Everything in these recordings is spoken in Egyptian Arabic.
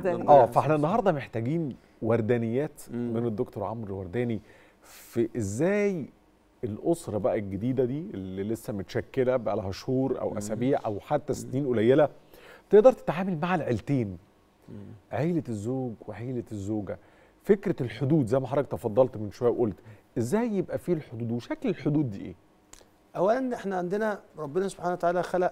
جدا اه فاحنا النهارده محتاجين وردانيات مم. من الدكتور عمرو الورداني في ازاي الاسره بقى الجديده دي اللي لسه متشكله بقى لها شهور او اسابيع او حتى سنين قليله تقدر تتعامل مع العيلتين عيله الزوج وعيله الزوجه فكره الحدود زي ما حضرتك تفضلت من شويه وقلت ازاي يبقى فيه الحدود وشكل الحدود دي ايه اولا احنا عندنا ربنا سبحانه وتعالى خلق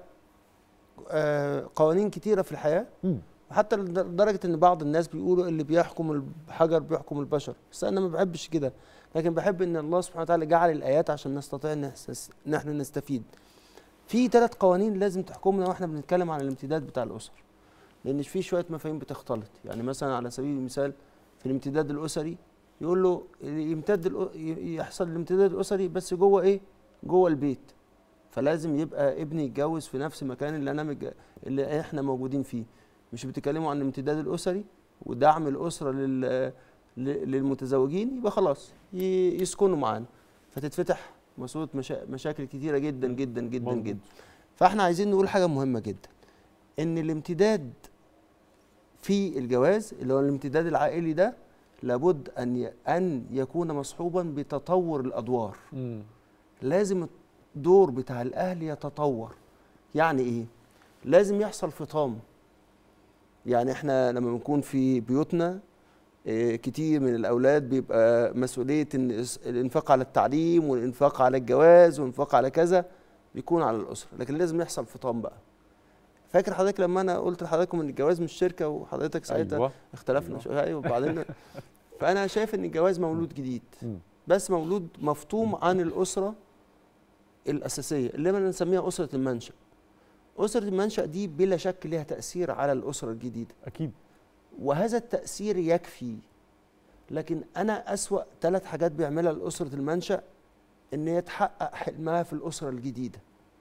آه، قوانين كتيره في الحياه مم. وحتى لدرجه ان بعض الناس بيقولوا اللي بيحكم الحجر بيحكم البشر بس انا ما بحبش كده لكن بحب ان الله سبحانه وتعالى جعل الايات عشان نستطيع ان نحس- ان احنا نستفيد في ثلاث قوانين لازم تحكمنا واحنا بنتكلم عن الامتداد بتاع الاسر لان في شويه مفاهيم بتختلط يعني مثلا على سبيل المثال في الامتداد الاسري يقول له يمتد الأ- ي- يحصل الامتداد الاسري بس جوه ايه جوه البيت فلازم يبقى ابني يتجوز في نفس المكان اللي انا متج... اللي احنا موجودين فيه مش بتتكلموا عن الامتداد الاسري ودعم الاسره لل... ل- للمتزوجين يبقى خلاص ي... يسكنوا معانا فتتفتح مسؤولة مشا... مشاكل كتيره جدا جدا جدا مظبوط. جدا فاحنا عايزين نقول حاجه مهمه جدا ان الامتداد في الجواز اللي هو الامتداد العائلي ده لابد ان ي... ان يكون مصحوبا بتطور الادوار مم. لازم الدور بتاع الاهل يتطور يعني ايه لازم يحصل فطام يعني احنا لما بنكون في بيوتنا إيه، كتير من الاولاد بيبقى مسؤوليه إن إس- الانفاق على التعليم والانفاق على الجواز والانفاق على كذا بيكون على الاسره لكن لازم يحصل فطام بقى فاكر حضرتك لما انا قلت لحضراتكم ان الجواز مش شركه وحضرتك ساعتها ايوه اختلفنا أيوة. شويه ايوه وبعدين فانا شايف ان الجواز مولود جديد مم. بس مولود مفطوم عن الاسره الاساسيه اللي احنا بنسميها اسره المنشا اسره المنشا دي بلا شك ليها تاثير على الاسره الجديده اكيد وهذا التاثير يكفي لكن انا اسوا ثلاث حاجات بيعملها الاسره المنشا ان هي تحقق حلمها في الاسره الجديده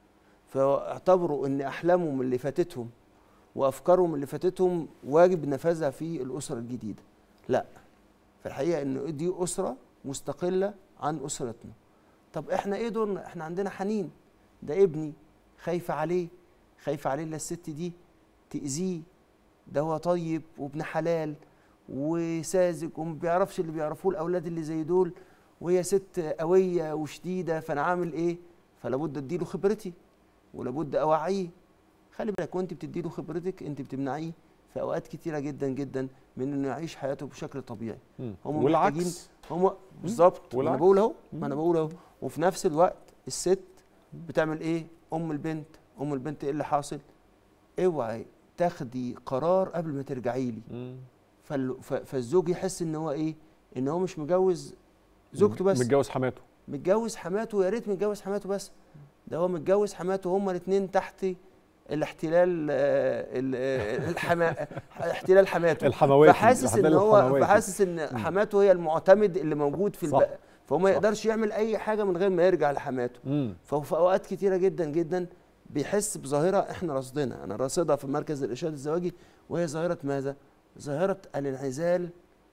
فاعتبروا ان احلامهم اللي فاتتهم وافكارهم اللي فاتتهم واجب نفاذها في الاسره الجديده لا في الحقيقه ان دي اسره مستقله عن اسرتنا طب احنا ايه دورنا احنا عندنا حنين ده ابني خايفه عليه خايفه عليه لا الست دي تاذيه ده هو طيب وابن حلال وساذج وما بيعرفش اللي بيعرفوه الاولاد اللي زي دول وهي ست قويه وشديده فانا عامل ايه فلابد اديله خبرتي ولابد اوعيه خلي بالك وانت بتديله خبرتك انت بتمنعيه في اوقات كتيره جدا جدا من انه يعيش حياته بشكل طبيعي مم. هم محتاجين والعكس هم بالظبط ما انا والعكس. بقول اهو ما انا مم. بقول اهو وفي نفس الوقت الست بتعمل ايه ام البنت ام البنت ايه اللي حاصل اوعي تاخدي قرار قبل ما ترجعي لي مم. فال- ف- فالزوج يحس ان هو ايه ان هو مش متجوز زوجته بس متجوز حماته متجوز حماته يا ريت متجوز حماته بس ده هو متجوز حماته هما الاثنين تحت الاحتلال آه، ال- آه، الحما احتلال حماته الحمواتي فحاسس ان الاحتلال هو الحمواتي. فحاسس ان حماته هي المعتمد اللي موجود في صح. البقى فهو ما صح. يقدرش يعمل اي حاجه من غير ما يرجع لحماته مم. فهو في اوقات كتيره جدا جدا بيحس بظاهره احنا راصدينها انا راصدها في مركز الارشاد الزواجي وهي ظاهره ماذا ظاهره الانعزال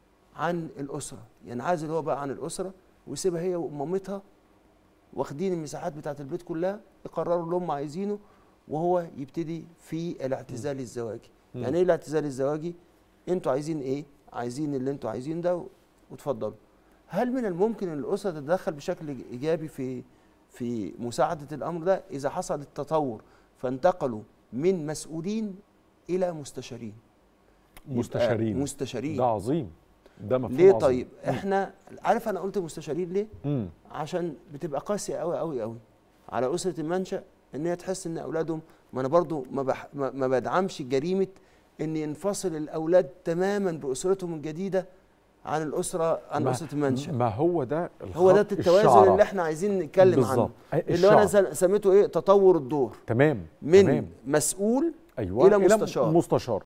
عن الاسره ينعزل هو بقى عن الاسره ويسيبها هي ومامتها واخدين المساحات بتاعه البيت كلها يقرروا اللي هم عايزينه وهو يبتدي في الاعتزال الزواجي مم. يعني ايه الاعتزال الزواجي انتوا عايزين ايه عايزين اللي انتوا عايزين ده وتفضلوا هل من الممكن ان الاسره تتدخل بشكل ايجابي في في مساعده الامر ده اذا حصل التطور فانتقلوا من مسؤولين الى مستشارين يبقى مستشارين مستشارين ده عظيم ده مفهوم ليه عظيم. طيب احنا عارف انا قلت مستشارين ليه مم. عشان بتبقى قاسيه قوي قوي قوي على اسره المنشا ان هي تحس ان اولادهم ما انا برضو ما, بح ما ما بدعمش جريمه ان ينفصل الاولاد تماما باسرتهم الجديده عن الاسره عن ما- اسره المنشا ما هو ده هو ده الخط التوازن الشعرة. اللي احنا عايزين نتكلم عنه بالظبط. أي- اللي انا الشعر. سل- سميته ايه تطور الدور تمام من تمام. مسؤول ايوه إلى مستشار. مستشار